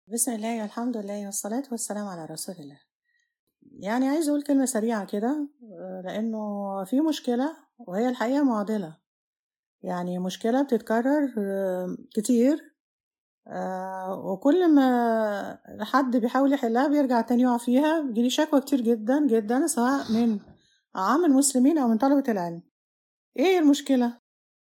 بسم الله الحمد لله والصلاة والسلام على رسول الله يعني عايز أقول كلمة سريعة كده آه، لأنه في مشكلة وهي الحقيقة معضلة يعني مشكلة بتتكرر آه، كتير آه، وكل ما حد بيحاول يحلها بيرجع تاني يقع فيها بيجيلي شكوى كتير جدا جدا سواء من عام المسلمين أو من طلبة العلم إيه المشكلة؟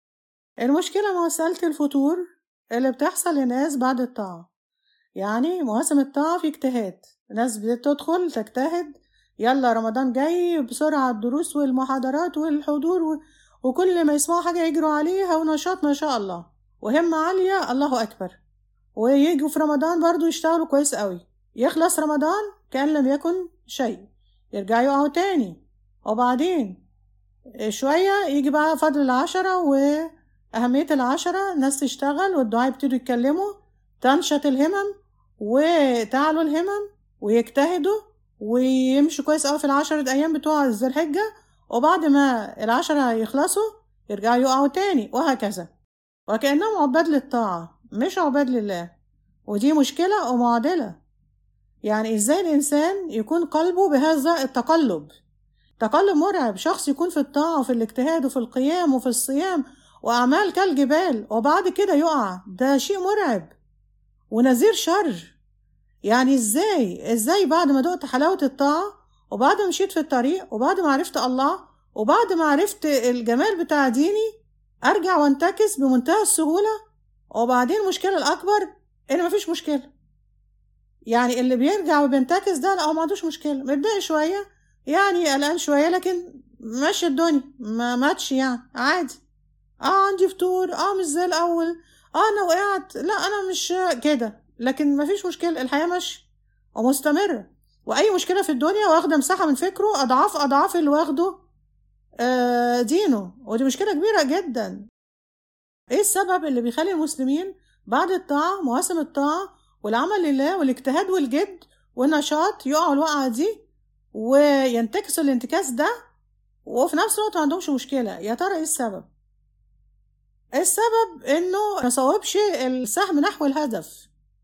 المشكلة مسألة الفتور اللي بتحصل لناس بعد الطاعة يعني مواسم الطاعة في اجتهاد ناس بتدخل تجتهد يلا رمضان جاي بسرعة الدروس والمحاضرات والحضور و... وكل ما يسمعوا حاجة يجروا عليها ونشاط ما شاء الله وهمة عالية الله أكبر ويجوا في رمضان برضو يشتغلوا كويس قوي يخلص رمضان كأن لم يكن شيء يرجعوا يقعوا تاني وبعدين شوية يجي بقى فضل العشرة وأهمية العشرة الناس تشتغل والدعاء يبتدوا يتكلموا تنشط الهمم وتعلو الهمم ويجتهدوا ويمشوا كويس قوي في العشرة أيام بتوع ذي الحجة وبعد ما العشرة يخلصوا يرجعوا يقعوا تاني وهكذا وكأنهم عباد للطاعة مش عباد لله ودي مشكلة ومعضلة يعني ازاي الإنسان يكون قلبه بهذا التقلب تقلب مرعب شخص يكون في الطاعة وفي الاجتهاد وفي القيام وفي الصيام وأعمال كالجبال وبعد كده يقع ده شيء مرعب ونذير شر يعني ازاي ازاي بعد ما دقت حلاوة الطاعة وبعد ما مشيت في الطريق وبعد ما عرفت الله وبعد ما عرفت الجمال بتاع ديني ارجع وانتكس بمنتهى السهولة وبعدين المشكلة الأكبر إن مفيش مشكلة يعني اللي بيرجع وبينتكس ده لا هو ما عندوش مشكلة متضايق شوية يعني قلقان شوية لكن ماشي الدنيا ما ماتش يعني عادي اه عندي فطور اه مش زي الأول اه أنا وقعت لا أنا مش كده لكن مفيش مشكلة الحياة ماشية ومستمرة وأي مشكلة في الدنيا واخدة مساحة من فكره أضعاف أضعاف اللي واخده آه دينه ودي مشكلة كبيرة جدا ايه السبب اللي بيخلي المسلمين بعد الطاعة مواسم الطاعة والعمل لله والاجتهاد والجد والنشاط يقعوا الوقعة دي وينتكسوا الانتكاس ده وفي نفس الوقت ما عندهمش مشكلة يا ترى ايه السبب السبب انه ما صوبش السهم نحو الهدف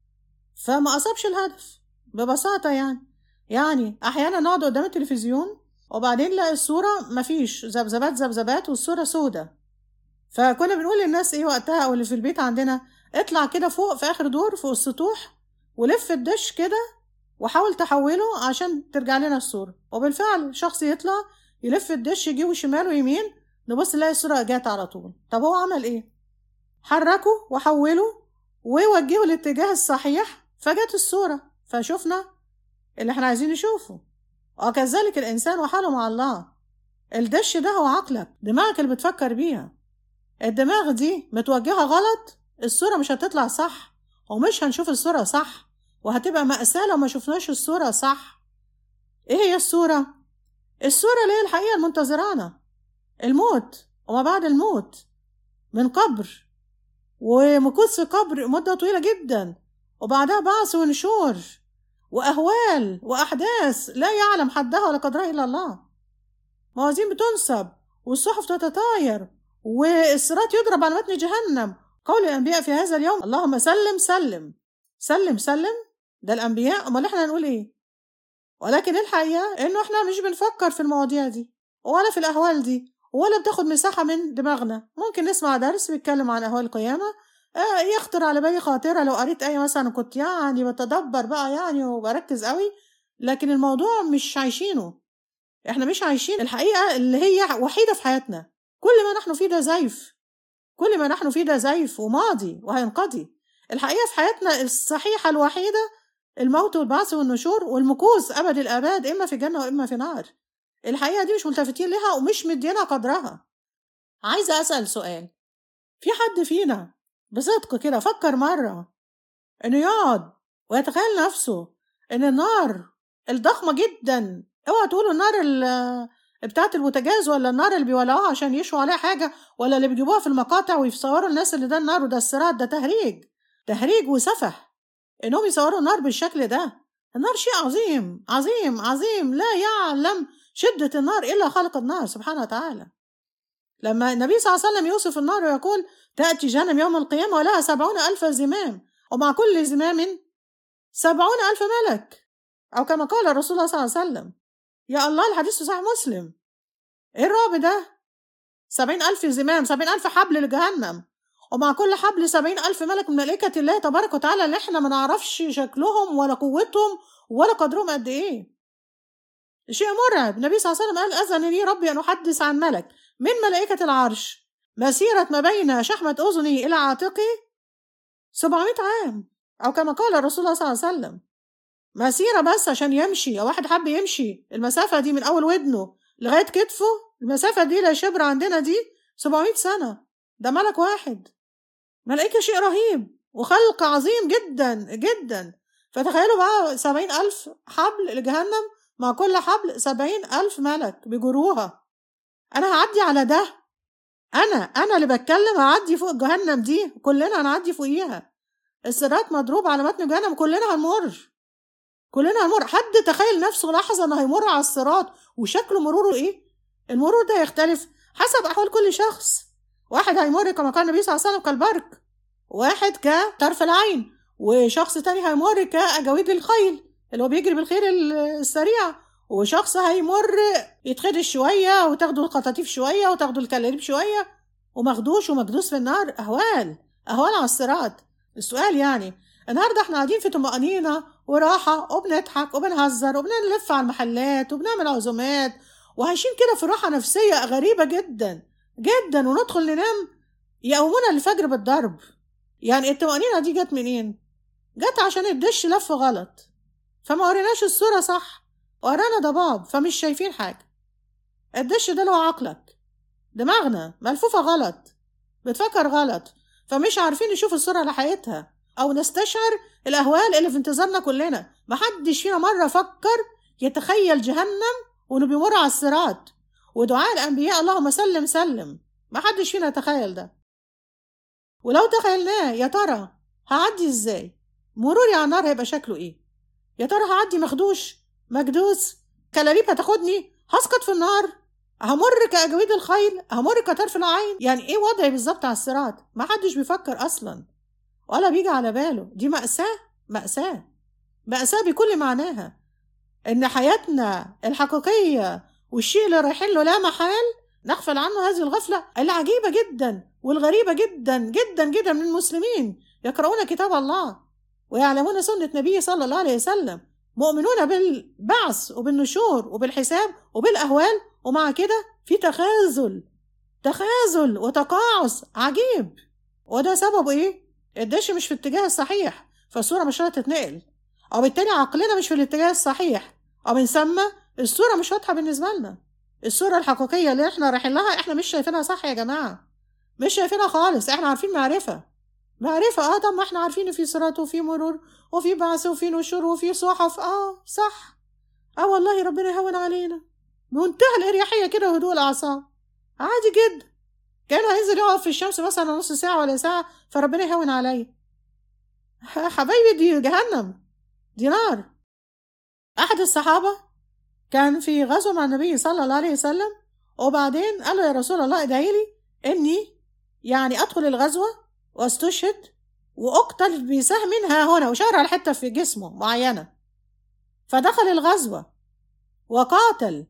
فما اصابش الهدف ببساطة يعني يعني احيانا نقعد قدام التلفزيون وبعدين نلاقي الصورة مفيش ذبذبات ذبذبات والصورة سودة فكنا بنقول للناس ايه وقتها او اللي في البيت عندنا اطلع كده فوق في اخر دور فوق السطوح ولف الدش كده وحاول تحوله عشان ترجع لنا الصورة وبالفعل شخص يطلع يلف الدش يجيبه شمال ويمين نبص نلاقي الصورة جات على طول طب هو عمل ايه حركه وحوله ووجهه الاتجاه الصحيح فجت الصورة فشفنا اللي احنا عايزين نشوفه وكذلك الإنسان وحاله مع الله الدش ده هو عقلك دماغك اللي بتفكر بيها الدماغ دي متوجهة غلط الصورة مش هتطلع صح ومش هنشوف الصورة صح وهتبقى مأساة لو ما شفناش الصورة صح ايه هي الصورة؟ الصورة اللي هي الحقيقة المنتظرانا الموت وما بعد الموت من قبر ومكوث في قبر مدة طويلة جدا وبعدها بعث ونشور وأهوال وأحداث لا يعلم حدها ولا قدرها إلا الله موازين بتنسب والصحف تتطاير والصراط يضرب على متن جهنم قول الأنبياء في هذا اليوم اللهم سلم سلم سلم سلم ده الأنبياء أمال إحنا هنقول إيه ولكن الحقيقة إنه إحنا مش بنفكر في المواضيع دي ولا في الأهوال دي ولا بتاخد مساحة من دماغنا ممكن نسمع درس بيتكلم عن أهوال القيامة آه يخطر على بالي خاطرة لو قريت أي مثلا كنت يعني بتدبر بقى يعني وبركز قوي لكن الموضوع مش عايشينه احنا مش عايشين الحقيقة اللي هي وحيدة في حياتنا كل ما نحن فيه ده زيف كل ما نحن فيه ده زيف وماضي وهينقضي الحقيقة في حياتنا الصحيحة الوحيدة الموت والبعث والنشور والمكوث أبد الآباد إما في جنة وإما في نار الحقيقة دي مش ملتفتين لها ومش مدينا قدرها عايزة أسأل سؤال في حد فينا بصدق كده فكر مرة إنه يقعد ويتخيل نفسه إن النار الضخمة جدا اوعى تقولوا النار بتاعت البوتاجاز ولا النار اللي بيولعوها عشان يشوا عليها حاجة ولا اللي بيجيبوها في المقاطع ويصوروا الناس اللي ده النار وده الصراط ده تهريج تهريج وسفح انهم يصوروا النار بالشكل ده النار شيء عظيم عظيم عظيم لا يعلم شدة النار إلا خلق النار سبحانه وتعالى لما النبي صلى الله عليه وسلم يوصف النار ويقول تأتي جهنم يوم القيامة ولها سبعون ألف زمام ومع كل زمام سبعون ألف ملك أو كما قال الرسول صلى الله عليه وسلم يا الله الحديث في صحيح مسلم إيه الرعب ده سبعين ألف زمام سبعين ألف حبل لجهنم ومع كل حبل سبعين ألف ملك من ملائكة الله تبارك وتعالى اللي احنا ما نعرفش شكلهم ولا قوتهم ولا قدرهم قد ايه شيء مرعب النبي صلى الله عليه وسلم قال أذن لي ربي أن أحدث عن ملك من ملائكة العرش مسيرة ما بين شحمة أذني إلى عاتقي 700 عام أو كما قال الرسول صلى الله عليه وسلم مسيرة بس عشان يمشي أو واحد حب يمشي المسافة دي من أول ودنه لغاية كتفه المسافة دي لا شبر عندنا دي 700 سنة ده ملك واحد ملائكة شيء رهيب وخلق عظيم جدا جدا فتخيلوا بقى سبعين ألف حبل لجهنم مع كل حبل سبعين ألف ملك بيجروها أنا هعدي على ده أنا أنا اللي بتكلم هعدي فوق جهنم دي كلنا هنعدي فوقيها الصراط مضروب على متن جهنم كلنا هنمر كلنا هنمر حد تخيل نفسه لحظة إنه هيمر على الصراط وشكله مروره إيه المرور ده يختلف حسب أحوال كل شخص واحد هيمر كما قال النبي صلى الله عليه وسلم كالبرق واحد كطرف العين وشخص تاني هيمر كأجاويد الخيل اللي هو بيجري بالخيل السريع وشخص هيمر يتخدش شوية وتاخدوا القطاطيف شوية وتاخدوا الكلاريب شوية ومخدوش ومكدوس في النار أهوال أهوال على الصراط السؤال يعني النهارده احنا قاعدين في طمأنينة وراحة وبنضحك وبنهزر وبنلف على المحلات وبنعمل عزومات وعايشين كده في راحة نفسية غريبة جدا جدا وندخل ننام يقومونا الفجر بالضرب يعني الطمأنينة دي جت منين؟ جت عشان الدش لف غلط فما وريناش الصورة صح ورانا ضباب فمش شايفين حاجة الدش ده له عقلك دماغنا ملفوفة غلط بتفكر غلط فمش عارفين نشوف الصورة على حقيقتها أو نستشعر الأهوال اللي في انتظارنا كلنا محدش فينا مرة فكر يتخيل جهنم وإنه بيمر على الصراط ودعاء الأنبياء اللهم سلم سلم محدش فينا يتخيل ده ولو تخيلناه يا ترى هعدي ازاي مروري على النار هيبقى شكله ايه يا ترى هعدي مخدوش مكدوس كلاليب هتاخدني هسقط في النار همر كأجويد الخيل همر كطرف العين يعني ايه وضعي بالظبط على الصراط ما حدش بيفكر اصلا ولا بيجي على باله دي مأساة مأساة مأساة بكل معناها ان حياتنا الحقيقية والشيء اللي رايحين له لا محال نغفل عنه هذه الغفلة العجيبة جدا والغريبة جدا جدا جدا من المسلمين يقرؤون كتاب الله ويعلمون سنة نبيه صلى الله عليه وسلم مؤمنون بالبعث وبالنشور وبالحساب وبالأهوال ومع كده في تخاذل تخاذل وتقاعس عجيب وده سببه ايه؟ الدش مش في الاتجاه الصحيح فالصورة مش راضية تتنقل أو بالتالي عقلنا مش في الاتجاه الصحيح أو من ثم الصورة مش واضحة بالنسبة لنا الصورة الحقيقية اللي احنا رايحين لها احنا مش شايفينها صح يا جماعة مش شايفينها خالص احنا عارفين معرفة معرفة اه طب ما احنا عارفين في صراط وفي مرور وفي بعث وفي نشور وفي صحف اه صح اه والله ربنا يهون علينا بمنتهى الاريحية كده وهدوء الأعصاب عادي جدا كان هينزل يقف في الشمس مثلا نص ساعة ولا ساعة فربنا يهون عليا حبايبي دي جهنم دي نار أحد الصحابة كان في غزوة مع النبي صلى الله عليه وسلم وبعدين قال له يا رسول الله ادعي لي إني يعني أدخل الغزوة واستشهد وأقتل بسهم ها هنا وشار على حتة في جسمه معينة فدخل الغزوة وقاتل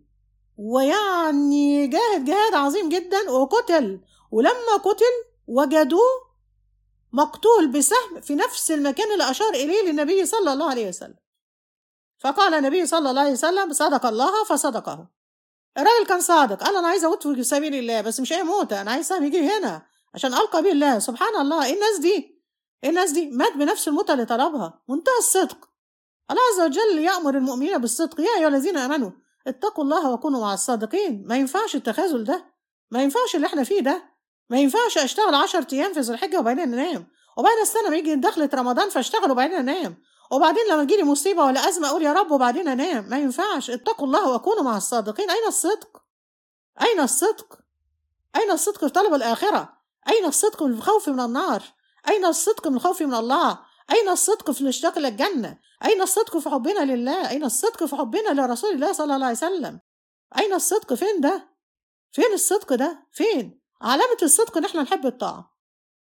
ويعني جاهد جهاد عظيم جدا وقتل ولما قتل وجدوه مقتول بسهم في نفس المكان اللي أشار إليه للنبي صلى الله عليه وسلم فقال النبي صلى الله عليه وسلم صدق الله فصدقه الراجل كان صادق قال أنا عايز أموت في سبيل الله بس مش أي موت أنا عايز سهم يجي هنا عشان ألقى به الله سبحان الله إيه الناس دي إيه الناس دي مات بنفس الموتة اللي طلبها منتهى الصدق الله عز وجل يأمر المؤمنين بالصدق يا أيها الذين آمنوا اتقوا الله وكونوا مع الصادقين ما ينفعش التخاذل ده ما ينفعش اللي احنا فيه ده ما ينفعش اشتغل 10 ايام في ذو الحجه وبعدين انام وبعد السنه ما يجي دخلت رمضان فاشتغل وبعدين انام وبعدين لما تجيلي مصيبه ولا ازمه اقول يا رب وبعدين انام ما ينفعش اتقوا الله وكونوا مع الصادقين اين الصدق اين الصدق اين الصدق في طلب الاخره اين الصدق في الخوف من النار اين الصدق من الخوف من الله أين الصدق في الاشتياق إلى الجنة؟ أين الصدق في حبنا لله؟ أين الصدق في حبنا لرسول الله صلى الله عليه وسلم؟ أين الصدق؟ فين ده؟ فين الصدق ده؟ فين؟ علامة الصدق إن إحنا نحب الطاعة.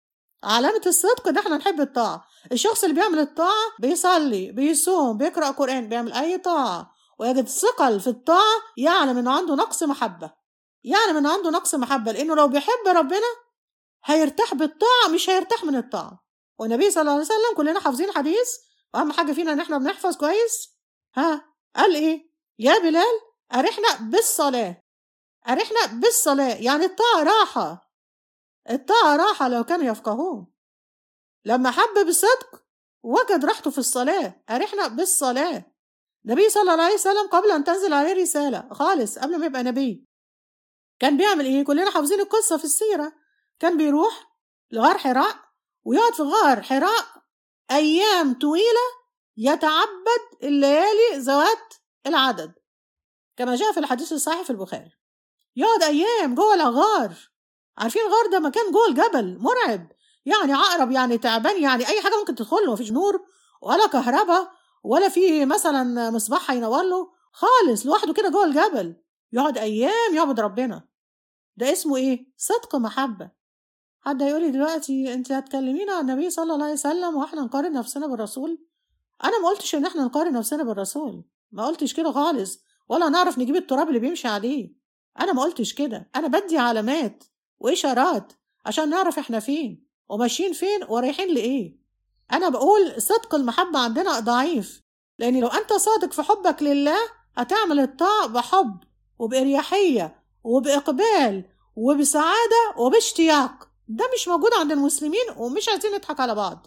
علامة الصدق إن إحنا نحب الطاعة الشخص اللي بيعمل الطاعة بيصلي بيصوم بيقرأ قرآن بيعمل أي طاعة ويجد ثقل في الطاعة يعلم إنه عنده نقص محبة يعلم إنه عنده نقص محبة لأنه لو بيحب ربنا هيرتاح بالطاعة مش هيرتاح من الطاعة والنبي صلى الله عليه وسلم كلنا حافظين حديث وأهم حاجة فينا إن إحنا بنحفظ كويس ها قال إيه يا بلال أرحنا بالصلاة أرحنا بالصلاة يعني الطاعة راحة الطاعة راحة لو كانوا يفقهون لما حب بصدق وجد راحته في الصلاة أرحنا بالصلاة النبي صلى الله عليه وسلم قبل أن تنزل عليه رسالة خالص قبل ما يبقى نبي كان بيعمل إيه كلنا حافظين القصة في السيرة كان بيروح لغار حراء ويقعد في غار حراء أيام طويلة يتعبد الليالي ذوات العدد كما جاء في الحديث الصحيح في البخاري يقعد أيام جوه الغار عارفين الغار ده مكان جوه الجبل مرعب يعني عقرب يعني تعبان يعني أي حاجة ممكن تدخل له مفيش نور ولا كهرباء ولا في مثلا مصباح هينور له خالص لوحده كده جوه الجبل يقعد أيام يعبد ربنا ده اسمه إيه؟ صدق محبة حد هيقول لي دلوقتي انت هتكلمينا عن النبي صلى الله عليه وسلم واحنا نقارن نفسنا بالرسول انا ما قلتش ان احنا نقارن نفسنا بالرسول ما قلتش كده خالص ولا نعرف نجيب التراب اللي بيمشي عليه انا ما قلتش كده انا بدي علامات واشارات عشان نعرف احنا فين وماشيين فين ورايحين لايه انا بقول صدق المحبه عندنا ضعيف لان لو انت صادق في حبك لله هتعمل الطاعه بحب وباريحيه وباقبال وبسعاده وباشتياق ده مش موجود عند المسلمين ومش عايزين نضحك على بعض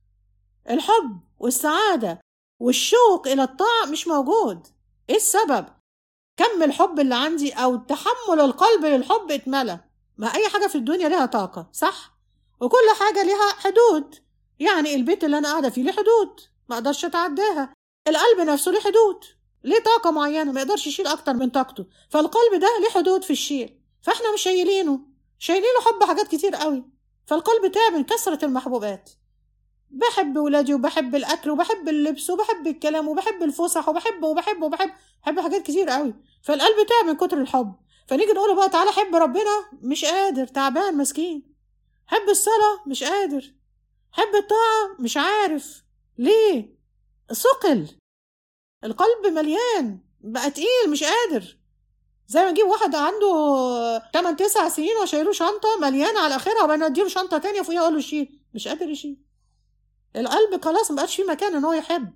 الحب والسعادة والشوق إلى الطاعة مش موجود إيه السبب؟ كم الحب اللي عندي أو تحمل القلب للحب اتملى ما أي حاجة في الدنيا لها طاقة صح؟ وكل حاجة لها حدود يعني البيت اللي أنا قاعدة فيه له حدود ما أقدرش أتعداها القلب نفسه له حدود ليه طاقة معينة ما يقدرش يشيل أكتر من طاقته فالقلب ده ليه حدود في الشيل فإحنا مش شايلينه شايلين له حب حاجات كتير قوي فالقلب تعب من كثرة المحبوبات بحب ولادي وبحب الأكل وبحب اللبس وبحب الكلام وبحب الفسح وبحب وبحب وبحب بحب حاجات كتير قوي فالقلب تعب من كتر الحب فنيجي نقول بقى تعالى حب ربنا مش قادر تعبان مسكين حب الصلاة مش قادر حب الطاعة مش عارف ليه ثقل القلب مليان بقى تقيل مش قادر زي ما نجيب واحد عنده 8 9 سنين وشايله شنطه مليانه على اخرها وبعدين اديله شنطه تانية فوقيها اقول له شيل مش قادر يشيل القلب خلاص مبقاش فيه مكان ان هو يحب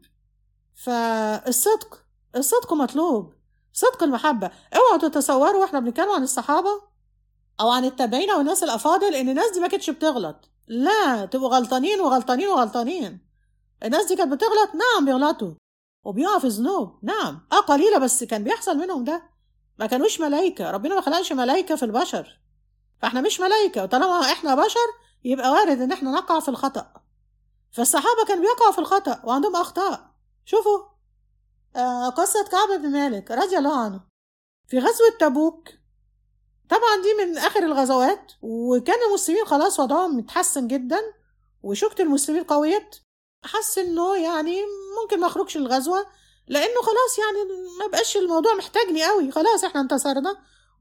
فالصدق الصدق مطلوب صدق المحبه اوعوا تتصوروا واحنا بنتكلم عن الصحابه او عن التابعين او الناس الافاضل ان الناس دي ما كانتش بتغلط لا تبقوا غلطانين وغلطانين وغلطانين الناس دي كانت بتغلط نعم بيغلطوا وبيقعوا في ذنوب نعم اه قليله بس كان بيحصل منهم ده ما كانوش ملايكة ربنا ما خلقش ملايكة في البشر فاحنا مش ملايكة وطالما احنا بشر يبقى وارد ان احنا نقع في الخطأ فالصحابة كانوا بيقعوا في الخطأ وعندهم أخطاء شوفوا آه قصة كعب بن مالك رضي الله عنه في غزوة تبوك طبعا دي من آخر الغزوات وكان المسلمين خلاص وضعهم متحسن جدا وشوكة المسلمين قويت حس انه يعني ممكن ما اخرجش الغزوة لانه خلاص يعني ما بقاش الموضوع محتاجني قوي خلاص احنا انتصرنا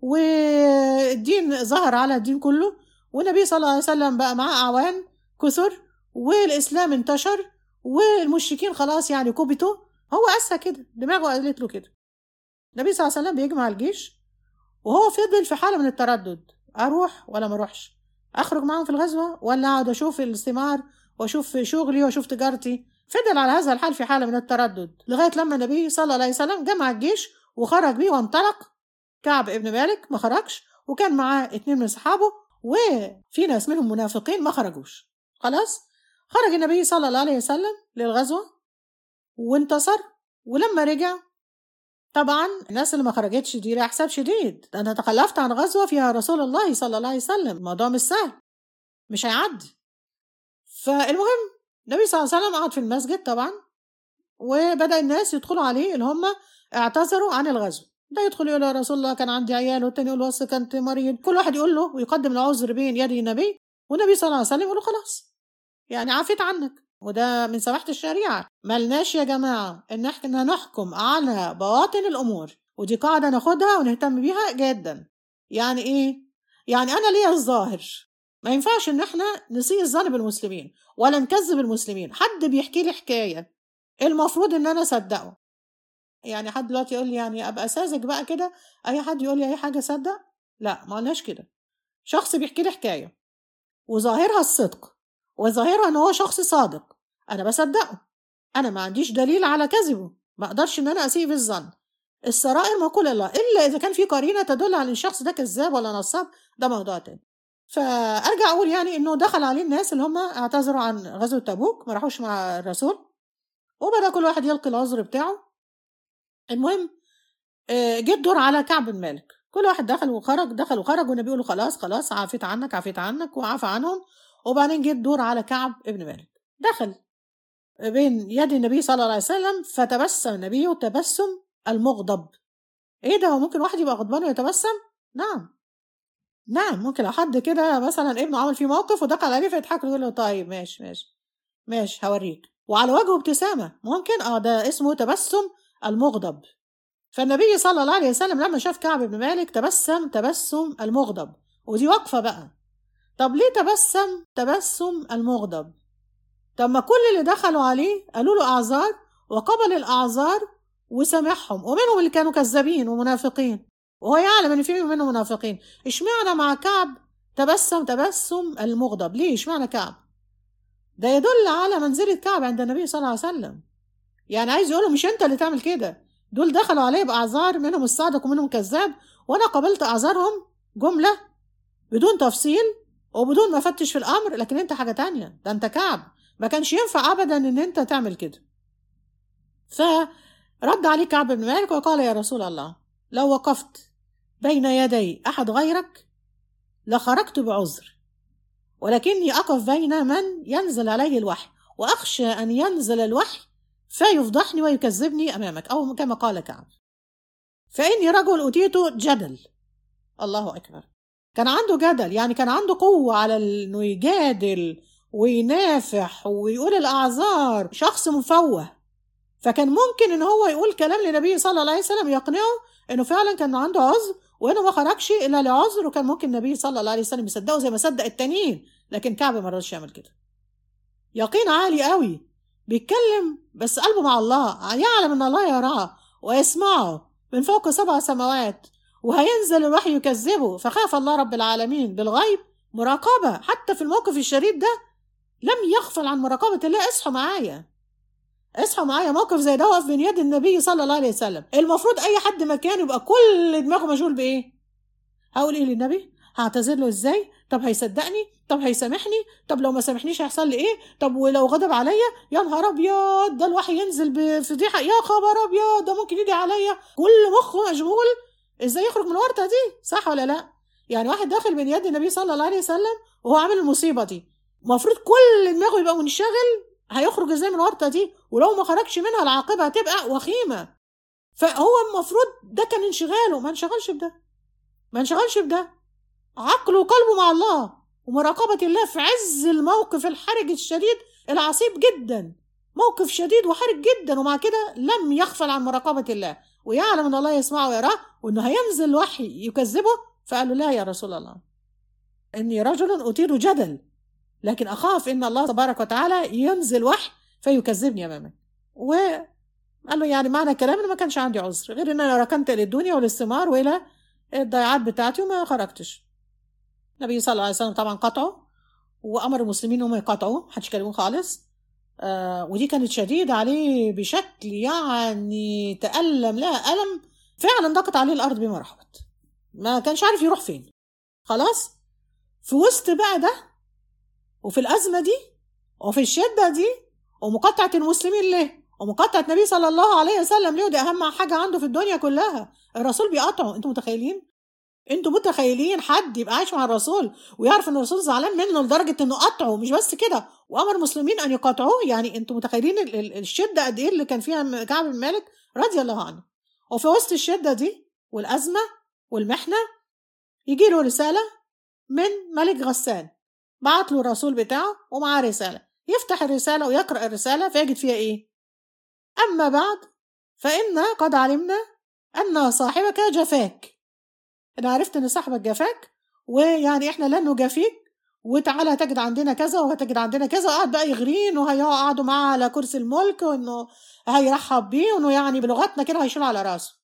والدين ظهر على الدين كله والنبي صلى الله عليه وسلم بقى معاه اعوان كثر والاسلام انتشر والمشركين خلاص يعني كبتوا هو قاسها كده دماغه قالت له كده النبي صلى الله عليه وسلم بيجمع الجيش وهو فضل في حاله من التردد اروح ولا ما اروحش اخرج معاهم في الغزوه ولا اقعد اشوف الاستمار واشوف شغلي واشوف تجارتي فضل على هذا الحال في حالة من التردد لغاية لما النبي صلى الله عليه وسلم جمع الجيش وخرج بيه وانطلق كعب ابن مالك ما خرجش وكان معاه اتنين من صحابه وفي ناس منهم منافقين ما خرجوش خلاص خرج النبي صلى الله عليه وسلم للغزوة وانتصر ولما رجع طبعا الناس اللي ما خرجتش دي لها حساب شديد انا تخلفت عن غزوة فيها رسول الله صلى الله عليه وسلم الموضوع مش سهل مش هيعدي فالمهم النبي صلى الله عليه وسلم قعد في المسجد طبعا وبدأ الناس يدخلوا عليه اللي هم اعتذروا عن الغزو ده يدخل يقول يا رسول الله كان عندي عيال والتاني يقول بس كنت مريض كل واحد يقول له ويقدم العذر بين يدي النبي والنبي صلى الله عليه وسلم يقول له خلاص يعني عافيت عنك وده من سماحة الشريعة ملناش يا جماعة إن احنا نحكم على بواطن الأمور ودي قاعدة ناخدها ونهتم بيها جدا يعني إيه؟ يعني أنا ليا الظاهر ما ينفعش ان احنا نسيء الظن بالمسلمين ولا نكذب المسلمين حد بيحكي لي حكايه المفروض ان انا اصدقه يعني حد دلوقتي يقول لي يعني ابقى ساذج بقى كده اي حد يقول لي اي حاجه صدق لا ما قلناش كده شخص بيحكي لي حكايه وظاهرها الصدق وظاهرها ان هو شخص صادق انا بصدقه انا ما عنديش دليل على كذبه ما اقدرش ان انا اسيء بالظن السرائر مقول الله الا اذا كان في قرينه تدل على ان الشخص ده كذاب ولا نصاب ده موضوع تاني فارجع اقول يعني انه دخل عليه الناس اللي هم اعتذروا عن غزوه تبوك ما راحوش مع الرسول وبدا كل واحد يلقي العذر بتاعه المهم آه، جه الدور على كعب بن مالك كل واحد دخل وخرج دخل وخرج والنبي يقول له خلاص خلاص عافيت عنك عافيت عنك وعفى عنهم وبعدين جه الدور على كعب بن مالك دخل بين يد النبي صلى الله عليه وسلم فتبسم النبي تبسم المغضب ايه ده هو ممكن واحد يبقى غضبان ويتبسم نعم نعم ممكن لو حد كده مثلا ابنه عمل فيه موقف ودخل عليه فيضحك له يقول له طيب ماشي ماشي ماشي هوريك وعلى وجهه ابتسامه ممكن اه ده اسمه تبسم المغضب فالنبي صلى الله عليه وسلم لما شاف كعب بن مالك تبسم تبسم المغضب ودي وقفه بقى طب ليه تبسم تبسم المغضب طب ما كل اللي دخلوا عليه قالوا له اعذار وقبل الاعذار وسامحهم ومنهم اللي كانوا كذابين ومنافقين وهو يعلم ان في منهم منافقين اشمعنى مع كعب تبسم تبسم المغضب ليه اشمعنى كعب ده يدل على منزلة كعب عند النبي صلى الله عليه وسلم يعني عايز يقوله مش انت اللي تعمل كده دول دخلوا عليه بأعذار منهم الصادق ومنهم كذاب وانا قبلت اعذارهم جملة بدون تفصيل وبدون ما افتش في الامر لكن انت حاجة تانية ده انت كعب ما كانش ينفع ابدا ان انت تعمل كده فرد عليه كعب بن مالك وقال يا رسول الله لو وقفت بين يدي احد غيرك لخرجت بعذر ولكني اقف بين من ينزل عليه الوحي واخشى ان ينزل الوحي فيفضحني ويكذبني امامك او كما قال كعب فاني رجل اوتيت جدل الله اكبر كان عنده جدل يعني كان عنده قوه على انه يجادل وينافح ويقول الاعذار شخص مفوه فكان ممكن ان هو يقول كلام للنبي صلى الله عليه وسلم يقنعه انه فعلا كان عنده عذر وانه ما خرجش الا لعذر وكان ممكن النبي صلى الله عليه وسلم يصدقه زي ما صدق التانيين لكن كعب ما رضاش يعمل كده يقين عالي قوي بيتكلم بس قلبه مع الله يعلم ان الله يراه ويسمعه من فوق سبع سماوات وهينزل الوحي يكذبه فخاف الله رب العالمين بالغيب مراقبة حتى في الموقف الشديد ده لم يغفل عن مراقبة الله اصحوا معايا اصحوا معايا موقف زي ده وقف بين يد النبي صلى الله عليه وسلم المفروض اي حد مكانه يبقى كل دماغه مشغول بايه هقول ايه للنبي هعتذر له ازاي طب هيصدقني طب هيسامحني طب لو ما سامحنيش هيحصل لي ايه طب ولو غضب عليا يا نهار ابيض ده الوحي ينزل بفضيحه يا خبر ابيض ده ممكن يجي عليا كل مخه مشغول ازاي يخرج من الورطه دي صح ولا لا يعني واحد داخل بين يد النبي صلى الله عليه وسلم وهو عامل المصيبه دي المفروض كل دماغه يبقى منشغل هيخرج ازاي من الورطه دي ولو ما خرجش منها العاقبه هتبقى وخيمه فهو المفروض ده كان انشغاله ما انشغلش بده ما انشغلش بده عقله وقلبه مع الله ومراقبة الله في عز الموقف الحرج الشديد العصيب جدا موقف شديد وحرج جدا ومع كده لم يغفل عن مراقبة الله ويعلم ان الله يسمعه ويراه وانه هينزل وحي يكذبه فقال له لا يا رسول الله اني رجل اثير جدل لكن اخاف ان الله تبارك وتعالى ينزل وحي فيكذبني امامك وقال له يعني معنى كلام ان ما كانش عندي عذر غير ان انا ركنت الى الدنيا والاستمار والى الضيعات بتاعتي وما خرجتش النبي صلى الله عليه وسلم طبعا قطعه وامر المسلمين انهم يقطعوه محدش كلمه خالص آه ودي كانت شديدة عليه بشكل يعني تألم لها ألم فعلا ضاقت عليه الأرض بما رحبت ما كانش عارف يروح فين خلاص في وسط بقى ده وفي الأزمة دي وفي الشدة دي ومقاطعة المسلمين ليه ومقاطعة النبي صلى الله عليه وسلم ليه ودي أهم حاجة عنده في الدنيا كلها الرسول بيقاطعه أنتوا متخيلين انتوا متخيلين حد يبقى عايش مع الرسول ويعرف ان الرسول زعلان منه لدرجه انه قطعه مش بس كده وامر المسلمين ان يقاطعوه يعني انتوا متخيلين الشده قد ايه اللي كان فيها كعب بن مالك رضي الله عنه وفي وسط الشده دي والازمه والمحنه يجي له رساله من ملك غسان بعت له الرسول بتاعه ومعاه رساله يفتح الرساله ويقرا الرساله فيجد فيها ايه اما بعد فانا قد علمنا ان صاحبك جفاك انا عرفت ان صاحبك جفاك ويعني احنا لن نجافيك وتعالى تجد عندنا كذا وهتجد عندنا كذا وقعد بقى يغرين وهيقعدوا معاه على كرسي الملك وانه هيرحب بيه وانه يعني بلغتنا كده هيشيل على راسه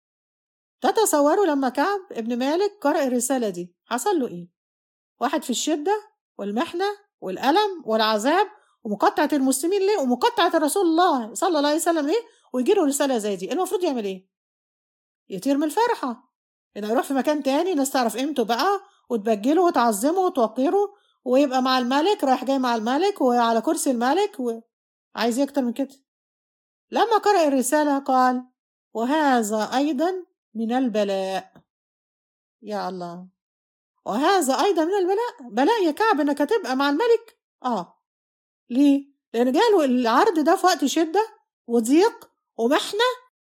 تتصوروا لما كعب ابن مالك قرأ الرسالة دي حصل له ايه واحد في الشدة والمحنة والألم والعذاب ومقاطعة المسلمين ليه ومقاطعة رسول الله صلى الله عليه وسلم ليه ويجي له رسالة زي دي المفروض يعمل ايه يطير من الفرحة انه يروح في مكان تاني الناس تعرف قيمته بقى وتبجله وتعظمه وتوقره ويبقى مع الملك رايح جاي مع الملك وعلى كرسي الملك وعايز ايه اكتر من كده لما قرأ الرسالة قال وهذا أيضا من البلاء يا الله وهذا أيضا من البلاء بلاء يا كعب إنك هتبقى مع الملك آه ليه؟ لأن جاله العرض ده في وقت شدة وضيق ومحنة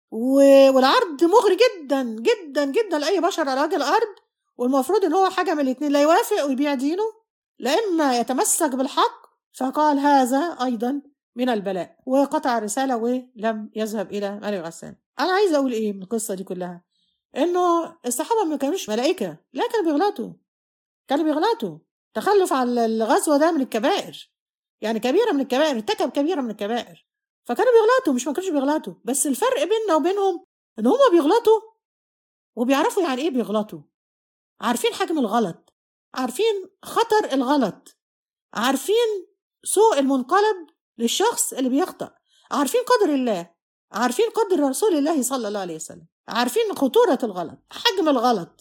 و- والعرض مغري جدا جدا جدا لأي بشر على وجه الأرض والمفروض إن هو حاجة من الاتنين لا يوافق ويبيع دينه لا إما يتمسك بالحق فقال هذا أيضا من البلاء وقطع الرسالة ولم يذهب إلى ملك غسان أنا عايزة أقول إيه من القصة دي كلها إنه الصحابة ما كانوش ملائكة لا كانوا بيغلطوا كانوا بيغلطوا تخلف عن الغزوة ده من الكبائر يعني كبيرة من الكبائر ارتكب كبيرة من الكبائر فكانوا بيغلطوا مش ما كانوش بيغلطوا بس الفرق بيننا وبينهم ان هما بيغلطوا وبيعرفوا يعني ايه بيغلطوا عارفين حجم الغلط عارفين خطر الغلط عارفين سوء المنقلب للشخص اللي بيخطأ عارفين قدر الله عارفين قدر رسول الله صلى الله عليه وسلم عارفين خطورة الغلط حجم الغلط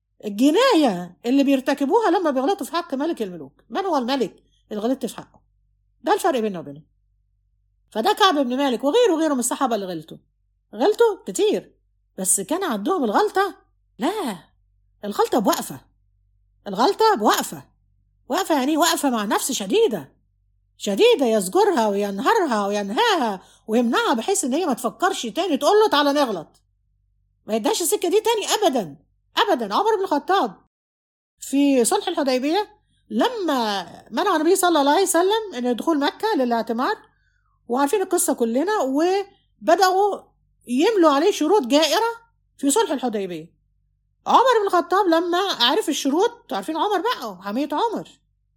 الجناية اللي بيرتكبوها لما بيغلطوا في حق ملك الملوك من هو الملك اللي غلطت في حقه ده الفرق بيننا وبينه فده كعب بن مالك وغيره وغيره من الصحابة اللي غلطوا غلطوا كتير بس كان عندهم الغلطة لا الغلطة بوقفة الغلطة بوقفة وقفة يعني وقفة مع نفس شديدة شديدة يزجرها وينهرها وينهاها ويمنعها بحيث ان هي ما تفكرش تاني تقول له تعالى نغلط ما يدهاش السكة دي تاني ابدا ابدا عمر بن الخطاب في صلح الحديبية لما منع النبي صلى الله عليه وسلم ان دخول مكة للاعتمار وعارفين القصة كلنا وبدأوا يملوا عليه شروط جائرة في صلح الحديبية عمر بن الخطاب لما عرف الشروط عارفين عمر بقى حمية عمر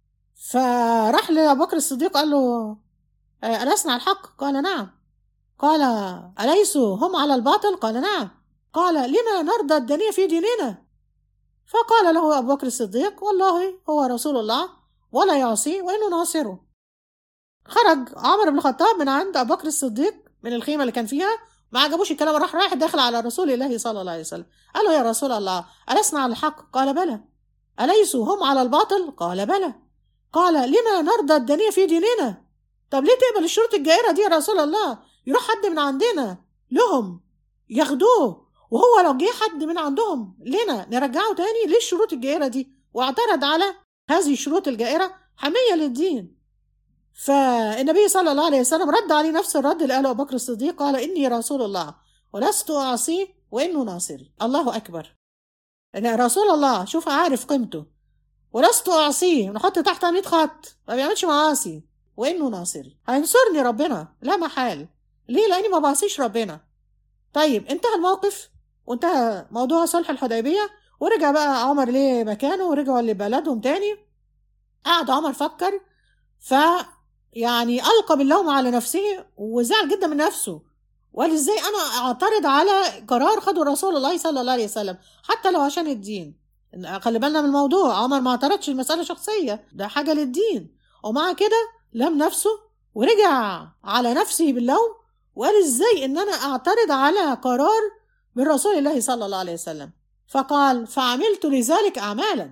فراح لأبو بكر الصديق قال له آه، ألسنا على الحق قال نعم قال أليسوا هم على الباطل قال نعم قال لما نرضى الدنيا في ديننا فقال له أبو بكر الصديق والله هو رسول الله ولا يعصي وإنه ناصره خرج عمر بن الخطاب من عند أبو بكر الصديق من الخيمة اللي كان فيها ما عجبوش الكلام راح رايح داخل على رسول الله صلى الله عليه وسلم قال له يا رسول الله ألسنا على الحق قال بلى أليسوا هم على الباطل قال بلى قال لما نرضى الدنيا في ديننا طب ليه تقبل الشروط الجائرة دي يا رسول الله يروح حد من عندنا لهم ياخدوه وهو لو جه حد من عندهم لنا نرجعه تاني ليه الشروط الجائرة دي واعترض على هذه الشروط الجائرة حمية للدين فالنبي صلى الله عليه وسلم رد عليه نفس الرد اللي قاله أبو بكر الصديق قال إني رسول الله ولست أعصيه وإنه ناصري الله أكبر إن رسول الله شوف عارف قيمته ولست أعصيه نحط تحت 100 خط ما بيعملش معاصي وإنه ناصري هينصرني ربنا لا محال ليه لأني ما بعصيش ربنا طيب انتهى الموقف وانتهى موضوع صلح الحديبية ورجع بقى عمر ليه مكانه ورجعوا لبلدهم تاني قعد عمر فكر ف يعني ألقى باللوم على نفسه وزعل جدا من نفسه وقال ازاي انا اعترض على قرار خده رسول الله صلى الله عليه وسلم حتى لو عشان الدين خلي بالنا من الموضوع عمر ما اعترضش المسألة شخصية ده حاجة للدين ومع كده لم نفسه ورجع على نفسه باللوم وقال ازاي ان انا اعترض على قرار من رسول الله صلى الله عليه وسلم فقال فعملت لذلك اعمالا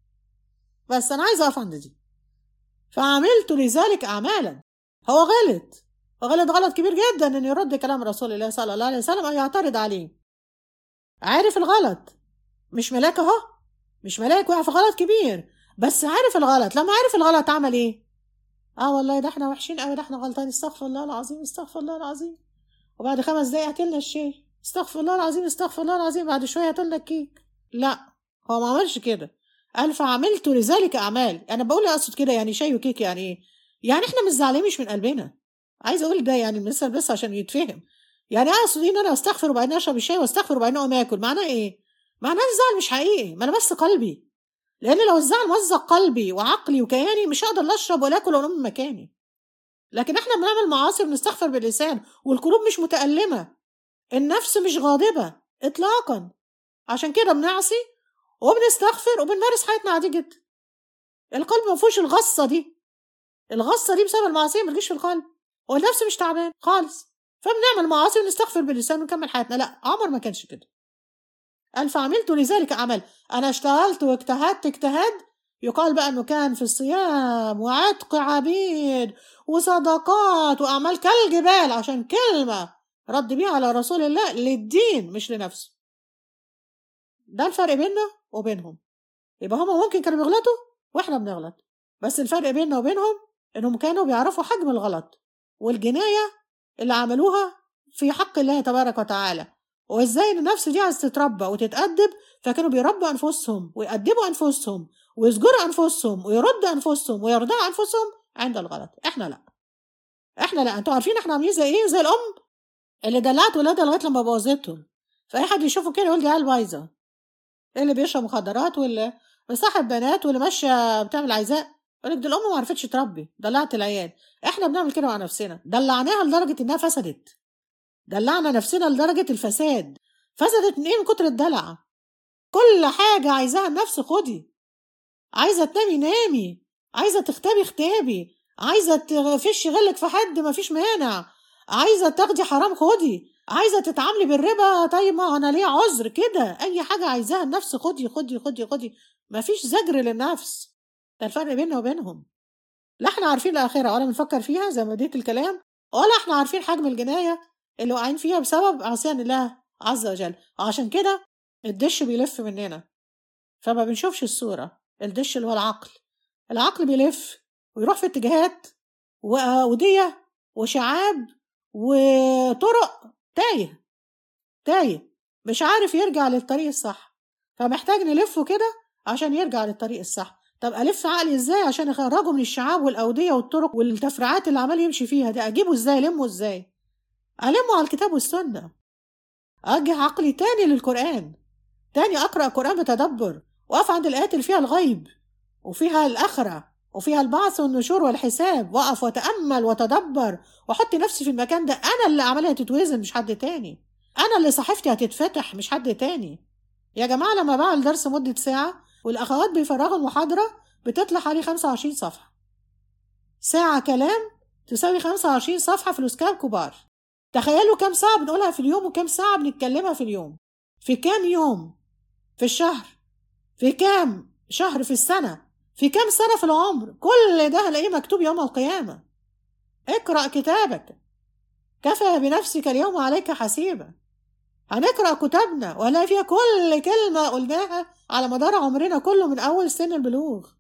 بس انا عايز اقف عند دي فعملت لذلك اعمالا هو غلط وغلط غلط كبير جدا ان يرد كلام رسول الله صلى الله عليه وسلم او يعترض عليه عارف الغلط مش ملاك اهو مش ملاك وقع في غلط كبير بس عارف الغلط لما عارف الغلط عمل ايه اه والله ده احنا وحشين قوي ده احنا غلطانين استغفر الله العظيم استغفر الله العظيم وبعد خمس دقايق هاتلنا الشاي استغفر الله العظيم استغفر الله العظيم بعد شويه هاتلنا الكيك لا هو ما عملش كده قال فعملت لذلك اعمال انا بقول اقصد كده يعني شاي وكيك يعني ايه يعني احنا مش زعلانين مش من قلبنا عايز اقول ده يعني مثلا بس عشان يتفهم يعني اقصد ان انا استغفر وبعدين اشرب الشاي واستغفر وبعدين اقوم اكل معناه ايه معناه الزعل مش حقيقي ما انا بس قلبي لان لو الزعل مزق قلبي وعقلي وكياني مش هقدر لا اشرب ولا اكل ولا انام من مكاني لكن احنا بنعمل معاصي وبنستغفر باللسان والقلوب مش متألمة النفس مش غاضبة اطلاقا عشان كده بنعصي وبنستغفر وبنمارس حياتنا عادي جدا القلب ما فيهوش الغصة دي الغصة دي بسبب المعصية ما تجيش في القلب هو النفس مش تعبان خالص فبنعمل معاصي ونستغفر باللسان ونكمل حياتنا لا عمر ما كانش كده قال فعملت لذلك عمل انا اشتغلت واجتهدت اجتهاد يقال بقى انه كان في الصيام وعتق عبيد وصدقات واعمال كالجبال عشان كلمه رد بيها على رسول الله للدين مش لنفسه ده الفرق بيننا وبينهم يبقى هما ممكن كانوا بيغلطوا واحنا بنغلط بس الفرق بيننا وبينهم انهم كانوا بيعرفوا حجم الغلط والجنايه اللي عملوها في حق الله تبارك وتعالى وازاي ان النفس دي عايز تتربى وتتأدب فكانوا بيربوا انفسهم ويأدبوا انفسهم ويسجروا انفسهم ويردوا انفسهم ويرضعوا انفسهم عند الغلط احنا لا احنا لا انتوا عارفين احنا عاملين زي ايه زي الام اللي دلعت ولادها لغايه لما بوظتهم فاي حد يشوفه كده يقول دي عيال بايظه اللي بيشرب مخدرات واللي بيصاحب بنات واللي ماشيه بتعمل عايزاه يقول لك دي الام ما عرفتش تربي دلعت العيال احنا بنعمل كده مع نفسنا دلعناها لدرجه انها فسدت دلعنا نفسنا لدرجه الفساد فسدت من ايه من كتر الدلع كل حاجه عايزاها النفس خدي عايزه تنامي نامي عايزه تختبي اختبي عايزه تفشي غلك في حد مفيش مانع عايزه تاخدي حرام خدي عايزه تتعاملي بالربا طيب ما انا ليه عذر كده اي حاجه عايزاها النفس خدي خدي خدي خدي مفيش زجر للنفس ده الفرق بيننا وبينهم لا احنا عارفين الاخره ولا بنفكر فيها زي ما بديت الكلام ولا احنا عارفين حجم الجنايه اللي واقعين فيها بسبب عصيان الله عز وجل وعشان كده الدش بيلف مننا فما بنشوفش الصوره الدش اللي هو العقل العقل بيلف ويروح في اتجاهات وأودية وشعاب وطرق تايه تايه مش عارف يرجع للطريق الصح فمحتاج نلفه كده عشان يرجع للطريق الصح طب ألف عقلي ازاي عشان اخرجه من الشعاب والأودية والطرق والتفريعات اللي عمال يمشي فيها دي أجيبه ازاي ألمه ازاي ألمه على الكتاب والسنة أوجه عقلي تاني للقرآن تاني أقرأ القرآن بتدبر وأقف عند الآيات اللي فيها الغيب وفيها الآخرة وفيها البعث والنشور والحساب وأقف وأتأمل وأتدبر وأحط نفسي في المكان ده أنا اللي عملها تتوزن مش حد تاني أنا اللي صحيفتي هتتفتح مش حد تاني يا جماعة لما بعمل درس مدة ساعة والأخوات بيفرغوا المحاضرة بتطلع حوالي 25 صفحة ساعة كلام تساوي 25 صفحة في الأسكاب كبار تخيلوا كام ساعة بنقولها في اليوم وكام ساعة بنتكلمها في اليوم في كام يوم في الشهر في كام شهر في السنة في كام سنة في العمر كل ده هلاقيه مكتوب يوم القيامة اقرأ كتابك كفى بنفسك اليوم عليك حسيبا هنقرأ كتابنا ولا فيها كل كلمة قلناها على مدار عمرنا كله من أول سن البلوغ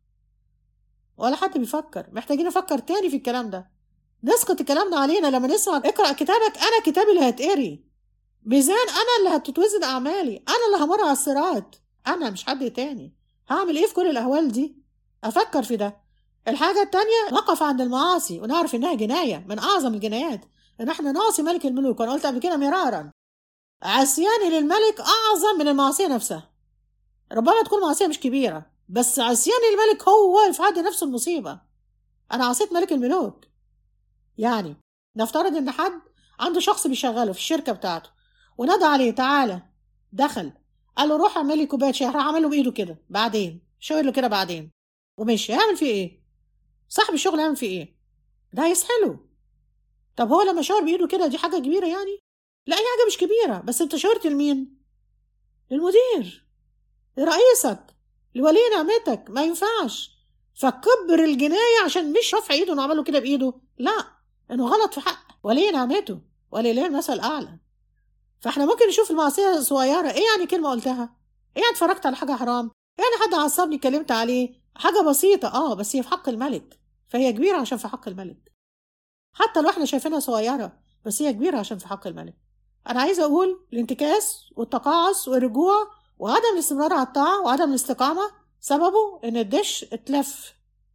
ولا حد بيفكر محتاجين نفكر تاني في الكلام ده نسقط الكلام ده علينا لما نسمع اقرأ كتابك أنا كتابي اللي هتقري ميزان أنا اللي هتتوزن أعمالي أنا اللي همر على الصراط أنا مش حد تاني هعمل إيه في كل الأهوال دي أفكر في ده الحاجة التانية نقف عند المعاصي ونعرف إنها جناية من أعظم الجنايات إن إحنا نعصي ملك الملوك وأنا قلت قبل كده مرارا عصياني للملك أعظم من المعصية نفسها ربما تكون معصية مش كبيرة بس عصياني للملك هو في حد نفسه المصيبة أنا عصيت ملك الملوك يعني نفترض إن حد عنده شخص بيشغله في الشركة بتاعته ونادى عليه تعالى دخل قال له روح اعمل لي كوبايه شاي راح عمل له بايده كده بعدين شاور له كده بعدين ومشي هيعمل فيه ايه صاحب الشغل هيعمل فيه ايه ده هيسحله طب هو لما شاور بايده كده دي حاجه كبيره يعني لا هي حاجه مش كبيره بس انت شاورت لمين للمدير لرئيسك لولي نعمتك ما ينفعش فكبر الجنايه عشان مش رفع ايده انه عمله كده بايده لا انه غلط في حق ولي نعمته ولله المثل الاعلى فاحنا ممكن نشوف المعصيه صغيره ايه يعني كلمه قلتها ايه يعني اتفرجت على حاجه حرام ايه يعني حد عصبني اتكلمت عليه حاجه بسيطه اه بس هي في حق الملك فهي كبيره عشان في حق الملك حتى لو احنا شايفينها صغيره بس هي كبيره عشان في حق الملك انا عايزه اقول الانتكاس والتقاعس والرجوع وعدم الاستمرار على الطاعه وعدم الاستقامه سببه ان الدش اتلف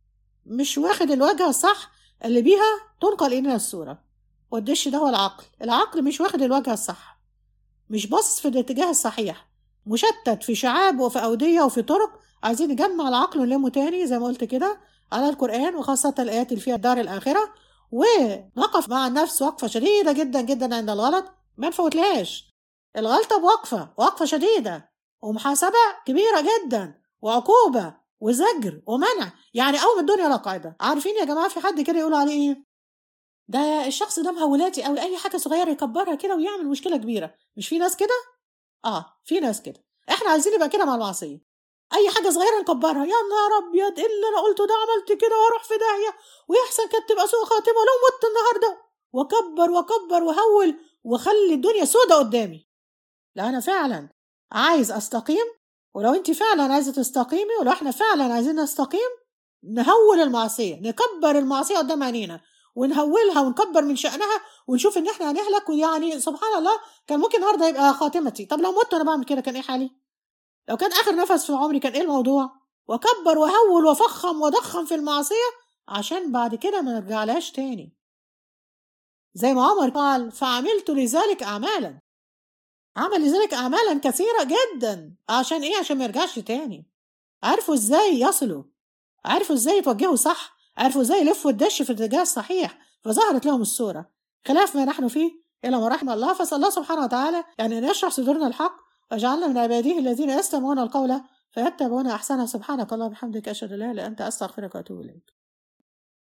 مش واخد الوجهه الصح اللي بيها تنقل الينا الصوره والدش ده هو العقل العقل مش واخد الوجهه الصح مش باصص في الاتجاه الصحيح مشتت في شعاب وفي أودية وفي طرق عايزين نجمع العقل ونلمه تاني زي ما قلت كده على القرآن وخاصة الآيات اللي فيها الدار الآخرة ونقف مع النفس وقفة شديدة جدا جدا عند الغلط ما نفوتلهاش الغلطة بوقفة وقفة شديدة ومحاسبة كبيرة جدا وعقوبة وزجر ومنع يعني أول الدنيا لا قاعدة عارفين يا جماعة في حد كده يقول عليه إيه ده الشخص ده مهولاتي أو أي حاجة صغيرة يكبرها كده ويعمل مشكلة كبيرة مش في ناس كده؟ آه في ناس كده إحنا عايزين نبقى كده مع المعصية أي حاجة صغيرة نكبرها يا نهار أبيض إيه اللي أنا قلته ده عملت كده وأروح في داهية ويحسن كانت تبقى سوء خاتمة لو مت النهاردة وكبر وكبر وهول وخلي الدنيا سودة قدامي لا أنا فعلا عايز أستقيم ولو أنت فعلا عايزة تستقيمي ولو إحنا فعلا عايزين نستقيم نهول المعصية نكبر المعصية قدام عينينا ونهولها ونكبر من شأنها ونشوف إن إحنا هنهلك ويعني سبحان الله كان ممكن النهارده يبقى خاتمتي طب لو مت وأنا بعمل كده كان إيه حالي؟ لو كان آخر نفس في عمري كان إيه الموضوع؟ وأكبر وأهول وأفخم وأضخم في المعصية عشان بعد كده ما نرجعلهاش تاني زي ما عمر قال فعملت لذلك أعمالا عمل لذلك أعمالا كثيرة جدا عشان إيه عشان ما يرجعش تاني عرفوا إزاي يصلوا عرفوا إزاي يتوجهوا صح عرفوا إزاي يلفوا الدش في الاتجاه الصحيح فظهرت لهم الصورة خلاف ما نحن فيه إلى ما رحم الله فسأل الله سبحانه وتعالى يعني أن يشرح صدورنا الحق وجعلنا من عباده الذين يستمعون القول فيتبعون أحسنه سبحانك اللهم وبحمدك أشهد أن لا إله إلا أنت أستغفرك وأتوب إليك